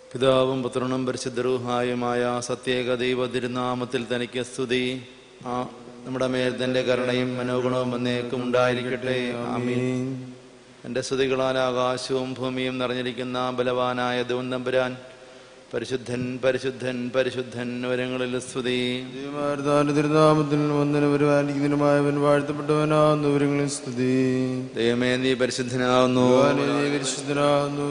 പിതാവും പുത്രനും പരിശുദ്ധരൂഹായുമായ സത്യേക ദൈവ തിരുനാമത്തിൽ തനിക്ക് സ്തുതി ആ നമ്മുടെ മേൽ തന്റെ കരുണയും മനോഗുണവും എന്നേക്കും ഉണ്ടായിരിക്കട്ടെ ആമീൻ എൻ്റെ സ്തുതികളാൽ ആകാശവും ഭൂമിയും നിറഞ്ഞിരിക്കുന്ന ബലവാനായ ദൂന്നമ്പുരാൻ പരിശുദ്ധൻ പരിശുദ്ധൻ പരിശുദ്ധൻ വരങ്ങളിൽ സ്തുതി ദൈവമാർദ്ദാന്റെ തിരുനാമത്തിൽ വന്ദന പരിപാലിക്കുന്നതിനുമായവൻ വാഴ്ത്തപ്പെട്ടവനാകുന്നു ഇവരങ്ങളിൽ സ്തുതി ദൈവമേ നീ പരിശുദ്ധനാവുന്നു ഭഗവാനേ, നീ പരിശുദ്ധനാകുന്നു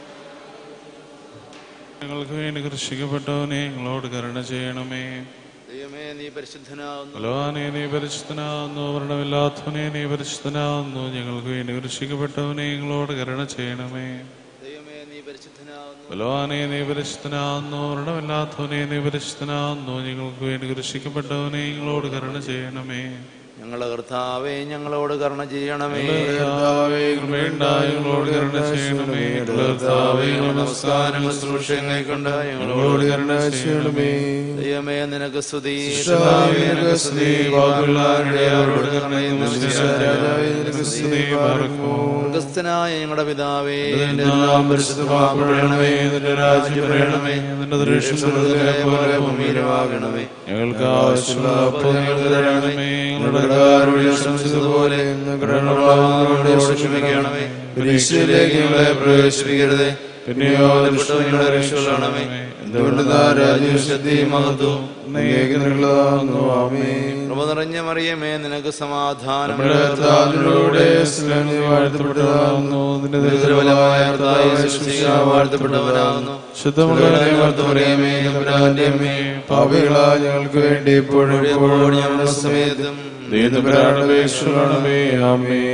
ഞങ്ങൾക്ക് വേണ്ടി കൃഷിക്കപ്പെട്ടവനെ ഞങ്ങളോട് കരുണ ചെയ്യണമേ ദൈവമേ നീ പരിശുദ്ധനാവുന്നു ബലവാനെ നീ പരിശുദ്ധനാകുന്നു വർണ്ണമില്ലാത്തവനെ നീ പരിശുദ്ധനാകുന്നു ഞങ്ങൾക്ക് വേണ്ടി കൃഷിക്കപ്പെട്ടവനെ ഞങ്ങളോട് കരുണ ചെയ്യണമേ ദൈവമേ നീ പരിശുദ്ധനാവുന്നു ബലവാനെ നീ പരിശുദ്ധനാകുന്നു വർണ്ണമില്ലാത്തവനെ നീ പരിശുദ്ധനാകുന്നു ഞങ്ങൾക്ക് വേണ്ടി കൃഷിക്കപ്പെട്ടവനെ ഞങ്ങളോട് കരുണ ചെയ്യണമേ ഞങ്ങളുടെ കർത്താവേ ഞങ്ങളോട് കരുണ ചെയ്യണമേ കർത്താവേ, കൃപയുണ്ടായി ഞങ്ങളോട് കരുണ ചെയ്യണമേ കർത്താവേ, നമസ്കാരങ്ങൾ ശുശ്രൂഷങ്ങൾ കൊണ്ട് ഞങ്ങളോട് ഞങ്ങളോട് കരുണ ചെയ്യണമേ ദൈവമേ നിനക്ക് സ്തുതി കർത്താവേ, നിനക്ക് സ്തുതി, പാപികളായവരോട് കരുണയും രാജാവേ, നിനക്ക് സ്തുതി, പാർക്കുമോ സ്വർഗസ്ഥനായ ഞങ്ങളുടെ പിതാവേ നിന്റെ നാമം പരിശുദ്ധമാക്കപ്പെടണമേ നിന്റെ രാജ്യം വരണമേ നിന്റെ ദൃശ്യം സ്വർഗ്ഗത്തിലെ പോലെ ഭൂമിയിലുമാകണമേ ഞങ്ങൾക്ക് ആവശ്യമുള്ള അപ്പോൾ ഞങ്ങൾക്ക് തരണമേ ഞങ്ങളുടെ കാരോട് ശ്രമിച്ചതുപോലെ ഞങ്ങളുടെ ക്ഷമിക്കണമേ പരീക്ഷയിലേക്ക് ഞങ്ങളെ പ്രവേശിപ്പിക്കരുതേ പിന്നെയോ ദുഷ്ടങ്ങളെ രക്ഷപ്പെടണമേ എന്തുകൊണ്ട് രാജ്യശക്തിയും മഹത്വം നീക്കുന്നതാകുന്നു ആമേൻ കൃപ നിറഞ്ഞ മറിയമേ നിനക്ക് സമാധാനം നമ്മുടെ കർത്താവിലൂടെ സ്നേഹം വാഴ്ത്തപ്പെട്ടതാകുന്നു നിന്റെ ദരിദ്രഫലമായ കർത്താവ് യേശുമിശിഹ വാഴ്ത്തപ്പെട്ടവനാകുന്നു ശുദ്ധമുള്ളവരെ വാഴ്ത്തമറിയമേ തമ്പുരാന്റെ അമ്മേ പാപികളാ ഞങ്ങൾക്ക് വേണ്ടി ഇപ്പോഴും എപ്പോഴും ഞങ്ങളുടെ സമയത്തും ദൈവപേക്ഷണമേ ആമേ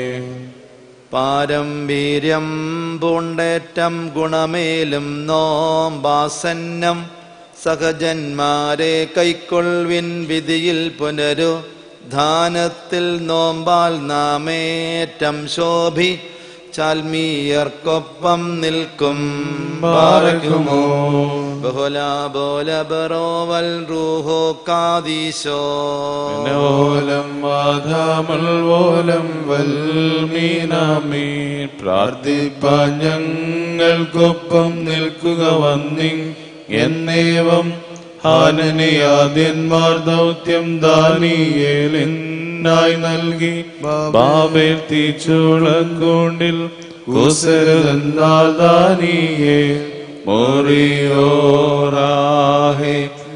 പാരമ്പര്യം പൂണ്ടേറ്റം ഗുണമേലും നോമ്പാസന്നം സഹജന്മാരെ കൈക്കൊള്ളിൻ വിധിയിൽ പുനരു ധാനത്തിൽ നോമ്പാൽ നാമേറ്റം ശോഭി ചാൽമീയർക്കൊപ്പം നിൽക്കും പാരക്കുമോ ബഹുല ബോല ബറോവൽ റൂഹോ കാദീശോ ഓലം മാധാമൽ ഓലം വൽമീനാമീ പ്രാർത്ഥിപ്പാൻ ഞങ്ങൾക്കൊപ്പം നിൽക്കുക വന്നി എന്നേവം ഹാനനിയാദ്യന്മാർ ദൗത്യം ദാനിയേലിനായി നൽകി ബാബേൽ തീച്ചുളക്കൂണ്ടിൽ കുസരുതെന്നാൽ ദാനിയേ മോറിയോറാഹേ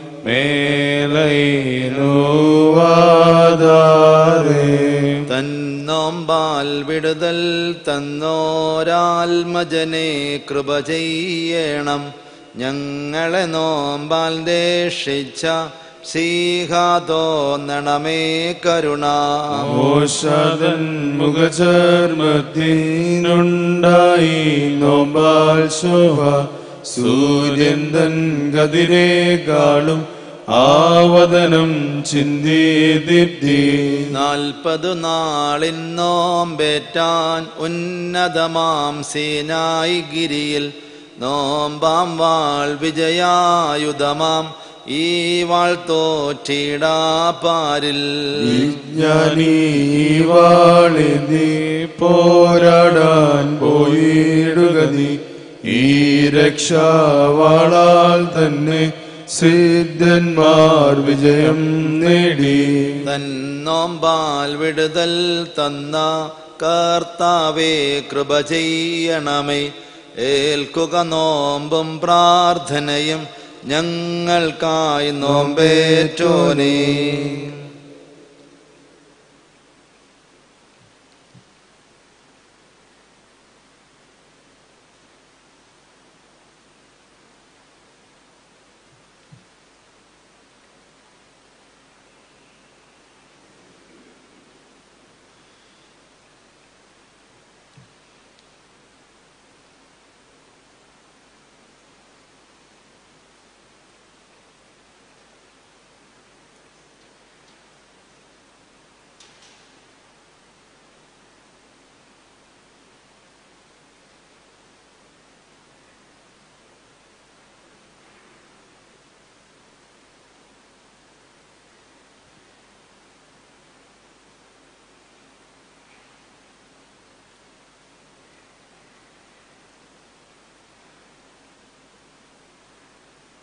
മേലൈനുവാദാരേ തന്നോമ്പാൽ വിടുതൽ തന്നോരാൽമജനെ കൃപ ചെയ്യണം ഞങ്ങളെ നോമ്പാൽ ദേഷിച്ച സീഹാതോന്നണമേ കരുണ ഓഷാദൻ മുഖചർമ്മത്തിനുണ്ടായി നോമ്പാൽ ശോഭ സൂര്യൻ തൻ കതിരേക്കാളും ആവതനം ചിന്തിദിദ്ധി നാൽപ്പതു നാളിൻ നോമ്പേറ്റാൻ ഉന്നതമാം സീനായി ഗിരിയിൽ നോമ്പാം വാൾ വിജയായുധമാം ഈ വാൾ തോറ്റിടാ പാരിൽ വിജ്ഞാനീ വാളിതി പോരാടാൻ പോയിടുക നീ ഈ രക്ഷാവാളാൽ തന്നെ സിദ്ധന്മാർ വിജയം നേടി തന്നോമ്പാൽ വിടുതൽ തന്ന കർത്താവേ കൃപ ചെയ്യണമേ ഏൽക്കുക നോമ്പും പ്രാർത്ഥനയും ഞങ്ങൾക്കായി നോമ്പേറ്റോനേ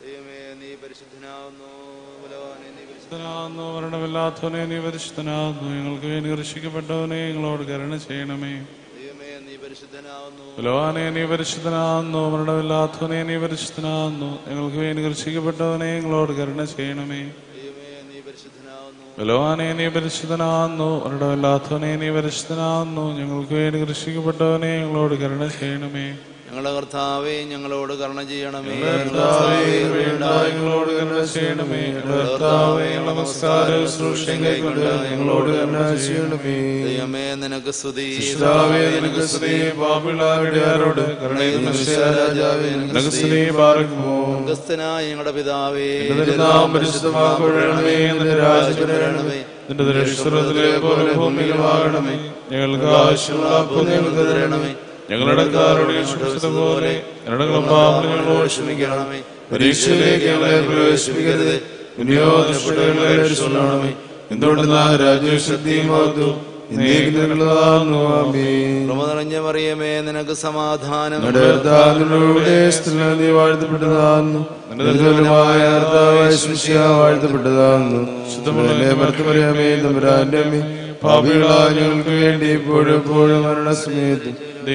ദൈവമേ നീ പരിശുദ്ധനാവുന്നു ബലവാനെ നീ പരിശുദ്ധ പരിശുദ്ധനാകുന്നു മരണമില്ലാത്തവനെ നീ പരിശുദ്ധനാകുന്നു ഞങ്ങൾക്ക് വേണ്ടി രക്ഷിക്കപ്പെട്ടവനെ ഞങ്ങളോട് കരുണ ചെയ്യണമേ ദൈവമേ നീ പരിശുദ്ധനാവുന്നു ബലവാനെ നീ പരിശുദ്ധനാകുന്നു മരണമില്ലാത്തവനെ നീ പരിശുദ്ധനാകുന്നു ഞങ്ങൾക്ക് വേണ്ടി രക്ഷിക്കപ്പെട്ടവനെ ഞങ്ങളോട് കരുണ ചെയ്യണമേ ദൈവമേ നീ പരിശുദ്ധനാവുന്നു ബലവാനെ നീ പരിശുദ്ധനാകുന്നു മരണമില്ലാത്തവനെ നീ പരിശുദ്ധനാകുന്നു ഞങ്ങൾക്ക് വേണ്ടി രക്ഷിക്കപ്പെട്ടവനെ ഞങ്ങളോട് കരുണ ചെയ്യണമേ ഞങ്ങളുടെ കർത്താവേ ഞങ്ങളോട് കരുണ ചെയ്യണമേ കർത്താവേ, വേണ്ട ഞങ്ങളോട് കരുണ ചെയ്യണമേ കർത്താവേ നമസ്കാര ശുശ്രൂഷയും കൈക്കൊണ്ട് ഞങ്ങളോട് കരുണ ചെയ്യണമേ ദൈവമേ നിനക്ക് സ്തുതി കർത്താവേ, നിനക്ക് സ്തുതി പാപികളാരോട് കരുണയും രാജാവേ നിനക്ക് സ്തുതി പാർക്കുമോ സ്വർഗസ്ഥനായ ഞങ്ങളുടെ പിതാവേ നിന്റെ നാം പരിശുദ്ധമാക്കപ്പെടണമേ നിന്റെ രാജ്യം വരണമേ നിന്റെ ദരിദ്രത്തിലെ പോലെ ഭൂമിയിലുമാകണമേ ഞങ്ങൾക്ക് ആവശ്യമുള്ള അപ്പോൾ ഞങ്ങൾക്ക് തരണമേ ഞങ്ങളുടെ കാരുടെ ശുശ്രൂഷ പോലെ ഞങ്ങളുടെ പാപങ്ങൾ ഞങ്ങളോട് ക്ഷമിക്കണമേ പരീക്ഷയിലേക്ക് ഞങ്ങളെ പ്രവേശിപ്പിക്കരുത് വിനിയോഗങ്ങളെ രക്ഷിക്കണമേ എന്തുകൊണ്ടെന്നാ രാജ്യശക്തിയും മഹത്വവും എന്നേക്കും നിന്നുള്ളതാകുന്നു. ആമേൻ. കൃപ നിറഞ്ഞ മറിയമേ നിനക്ക് സമാധാനം നമ്മുടെ കർത്താവിനോട് സ്ത്രീകൾ നീ വാഴ്ത്തപ്പെട്ടതാകുന്നു നിർമ്മലമായ കർത്താവായ ശിഷ്യ വാഴ്ത്തപ്പെട്ടതാകുന്നു ശുദ്ധമുള്ള ഭർത്തമറിയാമേ തമ്പുരാന്റെ അമ്മേ പാപികളായ ഞങ്ങൾക്ക് വേണ്ടി ഇപ്പോഴും എപ്പോഴും മരണസമയത്ത്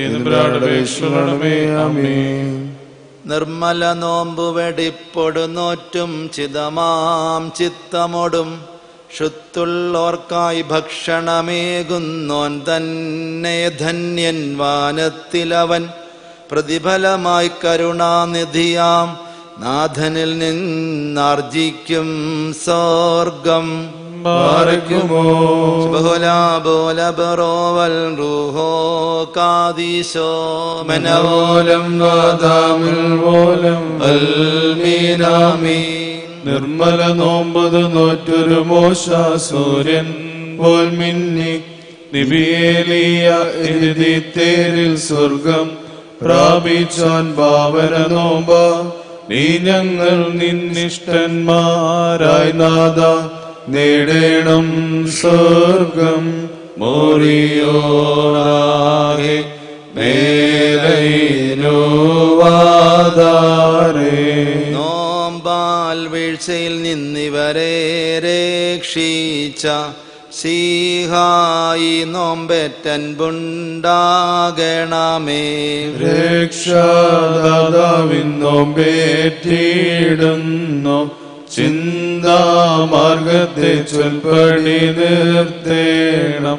ദൈവമേ ആമേൻ നിർമ്മല നോമ്പു വെടിപ്പൊടു നോറ്റും ചിതമാം ചിത്തമൊടും ഷുത്തുള്ളോർക്കായി ഭക്ഷണമേകുന്നോൻ തന്നെ ധന്യൻ വാനത്തിലവൻ പ്രതിഫലമായി കരുണാനിധിയാം നാഥനിൽ നിന്നാർജിക്കും സ്വർഗം പാറയ്ക്കുമോ ബഹുലാ ബോല ബറോവൽ റൂഹോ കാദീശോ മനവോ മനോലം നാദാമിൽ പോലം അൽമീനാമീൻ നിർമ്മല നോമ്പത് നോറ്റൊരു മോശ സൂര്യൻ പോൽ മിന്നി നിബിയേലിയ എഴുതി തേരിൽ സ്വർഗം പ്രാപിച്ചാൻ പാവന നോമ്പ നീ ഞങ്ങൾ നിന്നിഷ്ടന്മാരായി നാദ നേടേണം സ്വർഗം മോറിയോറാകെ മേലൈനുവാദാരേ നോമ്പാൽ വീഴ്ചയിൽ നിന്നിവരെ രക്ഷിച്ച സീഹായി നോമ്പെറ്റൻ ബുണ്ടാകണമേ രക്ഷാദാവിന്നോമ്പേറ്റിടുന്നു ചിന്താമാർഗത്തെ ചൊൽപ്പടി നിർത്തേണം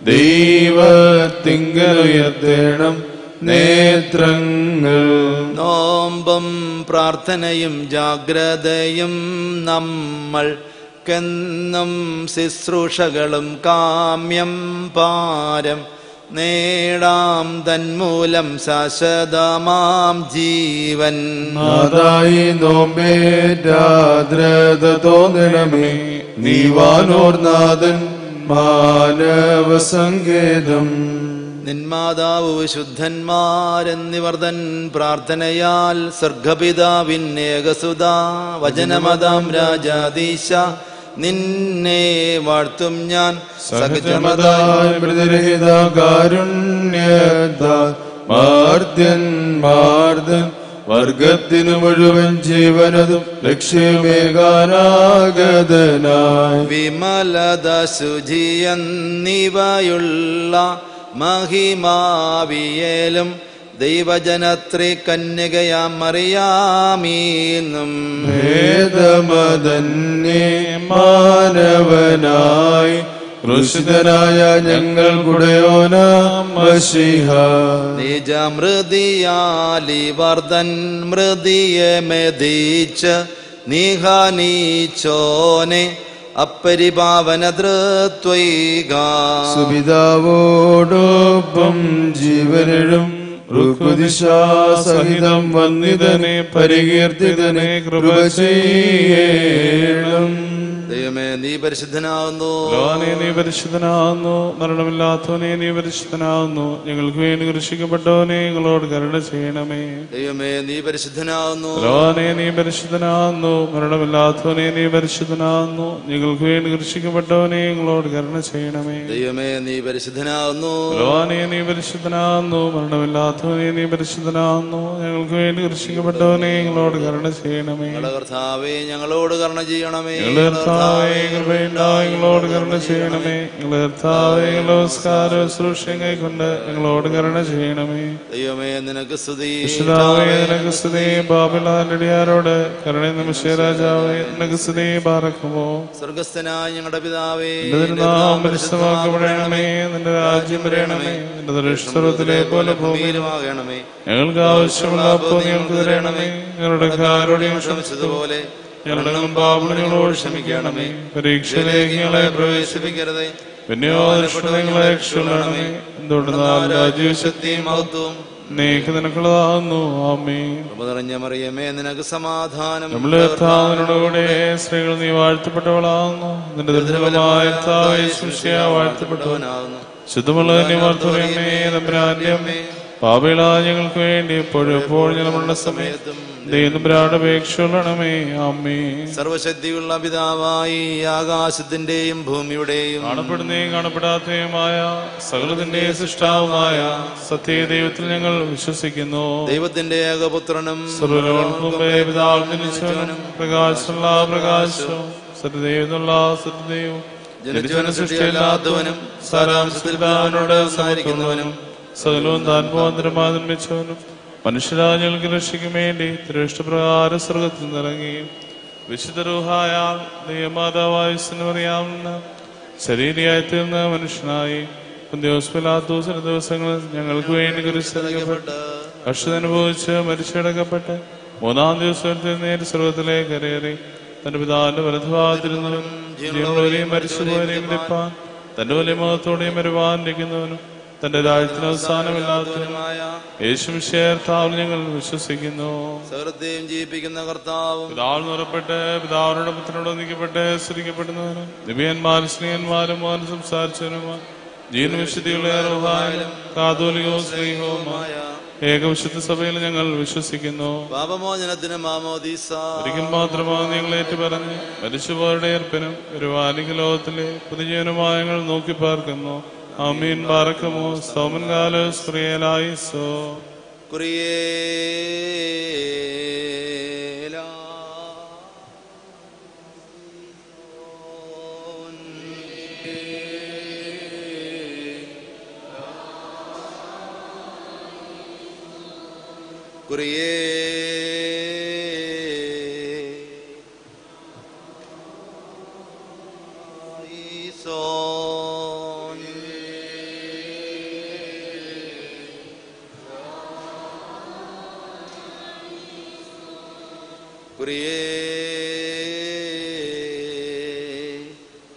ദൈവത്തിങ്കലുയർത്തേണം നേത്രങ്ങൾ നോമ്പും പ്രാർത്ഥനയും ജാഗ്രതയും നമ്മൾ ക്കെന്നും ശുശ്രൂഷകളും കാമ്യം പാരം നേടാം തന്മൂലം ശാശ്വതമാം ജീവൻ നാദായി നോമ്പേരാദ്രത തോന്നണമേ നീവാനോർനാഥൻ മാനവ സങ്കേതം നിന്മാതാവ് ശുദ്ധന്മാരെന്നിവർ തൻ പ്രാർത്ഥനയാൽ സ്വർഗപിതാവിന്നേകസുത വചനമതാം രാജാദീശ നിന്നെ വാഴ്ത്തും ഞാൻ സഹജമതാൽ മൃദുരഹിത കാരുണ്യത മാർദ്യൻ മാർദ്ദൻ വർഗത്തിനു മുഴുവൻ ജീവനതും ലക്ഷ്യമേകാനാഗതനായി വിമലത ശുചിയെന്നിവയുള്ള മഹിമാവിയേലും ദൈവജനത്രി കന്യകയാം മറിയാമീന്നും ഭേദമതന്യേ മാനവനായി ക്രൂശിതനായ ഞങ്ങൾ കുടയോനാം മഷിഹ നിജമൃതിയാലിവർദ്ധൻ മൃതിയെ മെതിച്ച് നിഹനീച്ചോനെ അപ്പരിപാവന ധൃത്വൈക സുപിതാവോടൊപ്പം ജീവനും സഹിതം വന്നിതനെ പരികീർത്തിതനെ കൃപ ചെയ്യണം ദൈവമേ ദൈവമേ നീ പരിശുദ്ധനാകുന്നു ലോനെ നീ പരിശുദ്ധനാകുന്നു മരണമില്ലാത്തവനെ നീ പരിശുദ്ധനാകുന്നു ഞങ്ങൾക്ക് വേണ്ടി കൃഷിക്കപ്പെട്ടവനെ ഞങ്ങളോട് കരുണ ചെയ്യണമേ ദൈവമേ നീ പരിശുദ്ധനാകുന്നു ലോനെ നീ പരിശുദ്ധനാകുന്നു മരണമില്ലാത്തവനെ നീ പരിശുദ്ധനാകുന്നു ഞങ്ങൾക്ക് വേണ്ടി കൃഷിക്കപ്പെട്ടവനെ ഞങ്ങളോട് കരുണ ചെയ്യണമേ ദൈവമേ നീ പരിശുദ്ധനാകുന്നു ലോനെ നീ പരിശുദ്ധനാകുന്നു മരണമില്ലാത്തവനെ നീ പരിശുദ്ധനാകുന്നു ഞങ്ങൾക്ക് വേണ്ടി കൃഷിക്കപ്പെട്ടവനെ ഞങ്ങളോട് കരുണ ചെയ്യണമേ ഞങ്ങളുടെ കർത്താവേ ഞങ്ങളോട് കരുണ ചെയ്യണമേ ഞങ്ങളുടെ കർത്താവേ കൃപയുണ്ടായി ഞങ്ങളോട് കരുണ ചെയ്യണമേ ഞങ്ങളുടെ കർത്താവേ നമസ്കാര ശുശ്രൂഷയും കൈക്കൊണ്ട് ഞങ്ങളോട് കരുണ ചെയ്യണമേ ദൈവമേ നിനക്ക് സ്തുതി വിശുദ്ധാവേ നിനക്ക് സ്തുതി ബാബിലാൻഡിയാരോട് കരുണ നിമിഷ രാജാവേ നിനക്ക് സ്തുതി പാറക്കുമോ സ്വർഗസ്ഥനായ ഞങ്ങളുടെ പിതാവേ നിന്റെ നാം പരിശുദ്ധമാക്കപ്പെടണമേ നിന്റെ രാജ്യം വരണമേ നിന്റെ ദൃഷ്ടത്തിലെ പോലെ ഭൂമിയിലും ഭൂമിയിലുമാകണമേ ഞങ്ങൾക്ക് ആവശ്യമുള്ള അപ്പോൾ ഞങ്ങൾക്ക് തരണമേ ഞങ്ങളുടെ കാരോടെയും ക്ഷമിച്ചതുപോലെ ഞങ്ങളുടെ പാപങ്ങൾ ഞങ്ങളോട് ക്ഷമിക്കണമേ പരീക്ഷയിലേക്ക് ഞങ്ങളെ പ്രവേശിപ്പിക്കരുതേ പിന്നെയോ ദുഷ്ടങ്ങളെ രക്ഷണമേ എന്തുകൊണ്ടെന്നാൽ രാജ്യശക്തിയും മഹത്വവും നീക്ക് നിനക്കുള്ളതാകുന്നു ആമേ കൃപ നിറഞ്ഞ മറിയമേ നിനക്ക് സമാധാനം നമ്മളെ കർത്താവിനോടുകൂടെ സ്ത്രീകൾ നീ വാഴ്ത്തപ്പെട്ടവളാകുന്നു നിന്റെ ദുരിതമായ കർത്താവേ ശുശ്യ വാഴ്ത്തപ്പെട്ടവൻ അവനാകുന്നു ശുദ്ധമുള്ള നിവർത്തുരമേ തമ്പുരാന്റെ അമ്മേ പാപികളാ ഞങ്ങൾക്ക് വേണ്ടി എപ്പോഴും എപ്പോഴും നമ്മളുടെ സമയത്തും ദൈവത്തിന്റെ അപേക്ഷണമേ അമ്മേ സർവശക്തിയുള്ള പിതാവായി ആകാശത്തിന്റെയും ഭൂമിയുടെയും കാണപ്പെടുന്നേയും കാണപ്പെടാത്തതുമായ സകലത്തിന്റെ സൃഷ്ടാവുമായ സത്യ ദൈവത്തിൽ ഞങ്ങൾ വിശ്വസിക്കുന്നു ദൈവത്തിന്റെ ഏകപുത്രനും സർവലോകമുമ്പേ പിതാവ് ജനിച്ചവനും പ്രകാശമുള്ള പ്രകാശവും സത്യദൈവമുള്ള സത്യദൈവവും ജനിച്ചവനും സൃഷ്ടിയല്ലാത്തവനും സാരാംശത്തിൽ പിതാവിനോട് സംസാരിക്കുന്നവനും സകലവും താൻ പോകാന്തരമായി നിർമ്മിച്ചവനും മനുഷ്യരാജ്യങ്ങൾക്ക് രക്ഷയ്ക്കും വേണ്ടി തിരുഷ്ടപ്രകാര സ്വർഗത്തിൽ നിറങ്ങി വിശുദ്ധ റൂഹായാൽ ദൈവമാതാവായുസിന് അറിയാവുന്ന ശരീരയായി തീർന്ന മനുഷ്യനായി ദിവസമില്ലാത്ത ദിവസങ്ങളിൽ ഞങ്ങൾക്ക് വേണ്ടി കുരിശിക്കപ്പെട്ട് കഷ്ടത അനുഭവിച്ച് മരിച്ചടക്കപ്പെട്ട് മൂന്നാം ദിവസത്തിൽ നേരി സ്വർഗത്തിലേക്ക് കരയേറി തന്റെ പിതാവിന്റെ വലതുഭാഗത്തിരുന്നവനും ജീവനുള്ളവരെയും മരിച്ചുപോയവരെയും വിളിപ്പാൻ തന്റെ വലിയ മുഖത്തോടെയും വരുവാനിരിക്കുന്നവനും തന്റെ രാജ്യത്തിന് അവസാനമില്ലാത്തവനും യേശു ചേർത്താവിൽ ഞങ്ങൾ വിശ്വസിക്കുന്നു സകലത്തെയും ജീവിപ്പിക്കുന്ന കർത്താവും പിതാവ് നിറപ്പെട്ട് പിതാവിനോട് പുത്രനോട് ഒന്നിക്കപ്പെട്ട് സ്ത്രീക്കപ്പെടുന്നവനും ദിവ്യന്മാരും സ്നേഹന്മാരും മോഹൻ സംസാരിച്ചവനുമായി ജീവന വിശുദ്ധിയുള്ള റോഹായാലും കാതോലികവും സ്നേഹവുമായ ഏകവിശുദ്ധ സഭയിൽ ഞങ്ങൾ വിശ്വസിക്കുന്നു പാപമോചനത്തിന് മാമോദീസ ഒരിക്കൽ മാത്രമാണ് ഞങ്ങൾ ഏറ്റുപറഞ്ഞ് മരിച്ചുപോരുടെ ഏർപ്പിനും ഒരു വാലിക ലോകത്തിലെ പുതുജീവനുമായി ഞങ്ങൾ നോക്കി പാർക്കുന്നു അമീൻ പാർക്കമോ സോമൻ കാല സ്ത്രീയലായിസോ കുറിയേലാ. കുറിയേ ഈസോൻ. കുറിയേ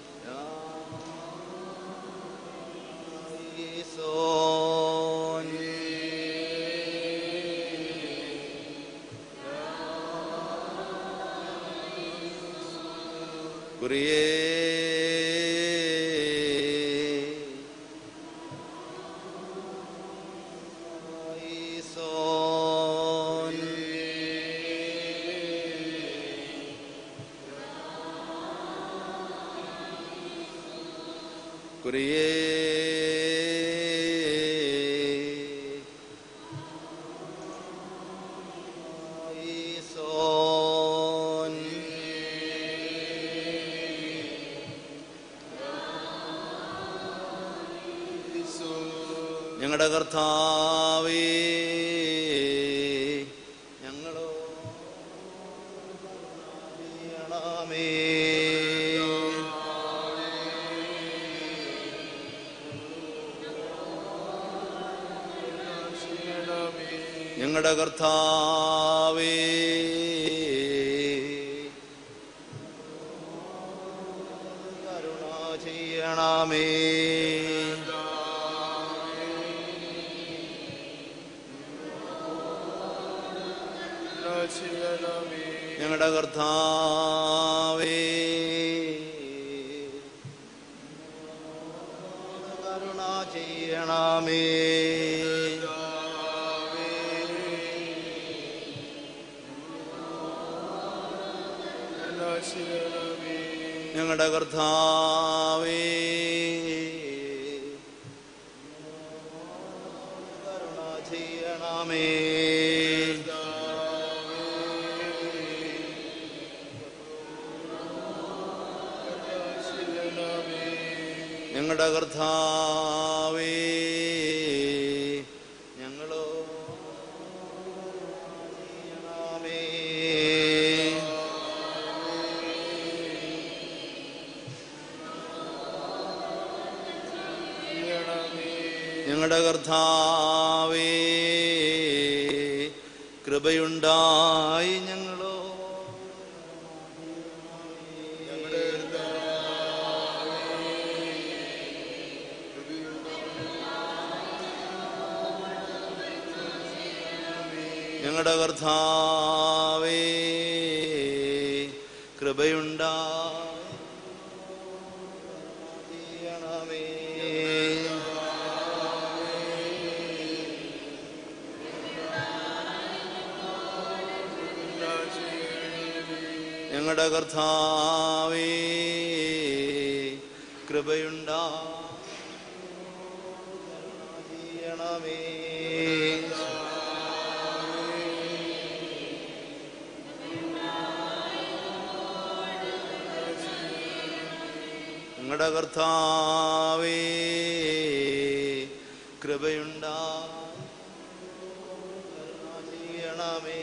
ഈസോൻ. കുറിയേ ഈസോൻ. കുറിയേ ഈസോൻ. ഞങ്ങളുടെ കർത്താവേ ഞങ്ങളോ ചെയ്യണമേ. ഞങ്ങളുടെ കർത്താവേ കരുണ ചെയ്യണമേ ഞങ്ങളുടെ കർത്താവേ ചെയ്യണമേ ഞങ്ങളുടെ കർത്താവേ കരുണ ചെയ്യണമേ ഞങ്ങളുടെ കർത്താവേ ഞങ്ങളോ ചെയ്യണമേ ഞങ്ങളുടെ കർത്താവേ കൃപയുണ്ടായി ഞങ്ങളോ ഞങ്ങളുടെ കർത്താവേ കൃപയുണ്ടായി ചെയ്യണമേ ഞങ്ങളുടെ കർത്താവേ കൃപയുണ്ടാ ചെയ്യണമേ ഞങ്ങളുടെ കർത്താവേ കൃപയുണ്ടാ ചെയ്യണമേ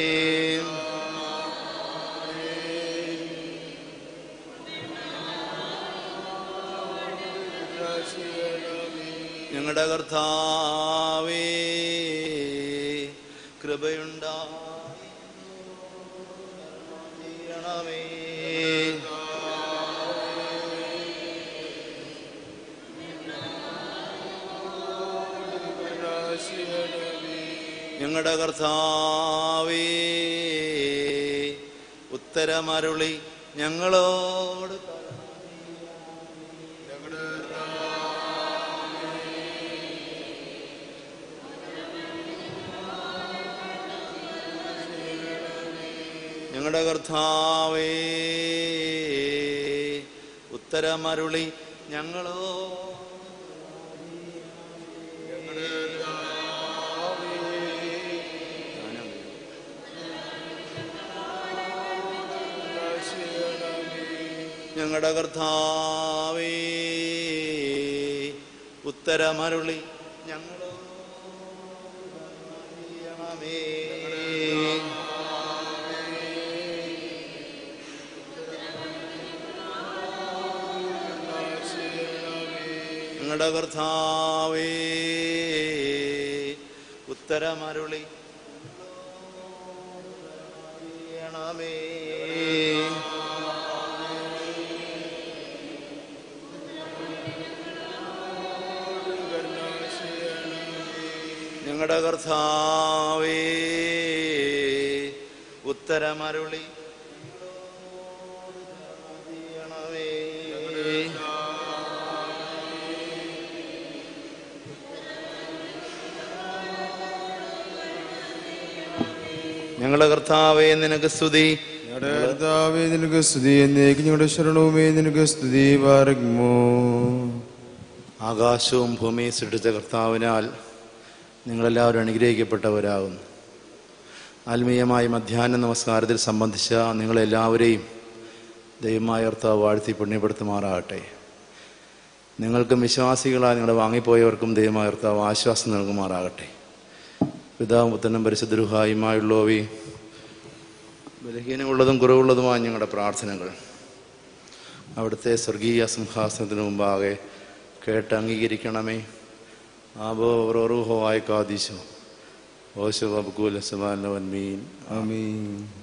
ഞങ്ങളുടെ കർത്താവേ കൃപയുണ്ടാ ചെയ്യണമേ ഞങ്ങളുടെ കർത്താവേ ഉത്തരമരുളി ഞങ്ങളോട് ഞങ്ങളുടെ കർത്താവേ ഉത്തരമരുളി ഞങ്ങളോ ഞങ്ങളുടെ കർത്താവേ ഉത്തരമരുളി ഞങ്ങളോ ചെയ്യണമേ ഞങ്ങളുടെ കർത്താവേ ഉത്തരമരുളി ചെയ്യണമേ ഞങ്ങളുടെ കർത്താവേ ഉത്തരമരുളി ചെയ്യണമേ ഞങ്ങളുടെ കർത്താവേ നിനക്ക് സ്തുതി ഞങ്ങളുടെ കർത്താവേ നിനക്ക് സ്തുതി എന്നേക്ക് ഞങ്ങളുടെ ശരണവുമേ നിനക്ക് സ്തുതി പാരഗ്മോ ആകാശവും ഭൂമിയും സൃഷ്ടിച്ച കർത്താവിനാൽ നിങ്ങളെല്ലാവരും അനുഗ്രഹിക്കപ്പെട്ടവരാകുന്നു ആത്മീയമായ മധ്യാഹ്ന നമസ്കാരത്തിൽ സംബന്ധിച്ച നിങ്ങളെല്ലാവരെയും ദൈവമായ കർത്താവ് വാഴ്ത്തി പുണ്യപ്പെടുത്തുമാറാകട്ടെ നിങ്ങൾക്കും വിശ്വാസികളായി നിങ്ങളുടെ വാങ്ങിപ്പോയവർക്കും ദൈവമായ കർത്താവ് ആശ്വാസം നൽകുമാറാകട്ടെ പിതാവും പുത്രനും പരിശുദ്ധരുഹായുമായുള്ളവി ബലഹീനമുള്ളതും കുറവുള്ളതുമായ ഞങ്ങളുടെ പ്രാർത്ഥനകൾ അവിടുത്തെ സ്വർഗീയ സിംഹാസനത്തിന് മുമ്പാകെ കേട്ട് അംഗീകരിക്കണമേ ആബോ റോറുഹോ ആയ കാദീശോ ഓശോ അബ്കൂല സമാനവൻ മീൻ ആമീൻ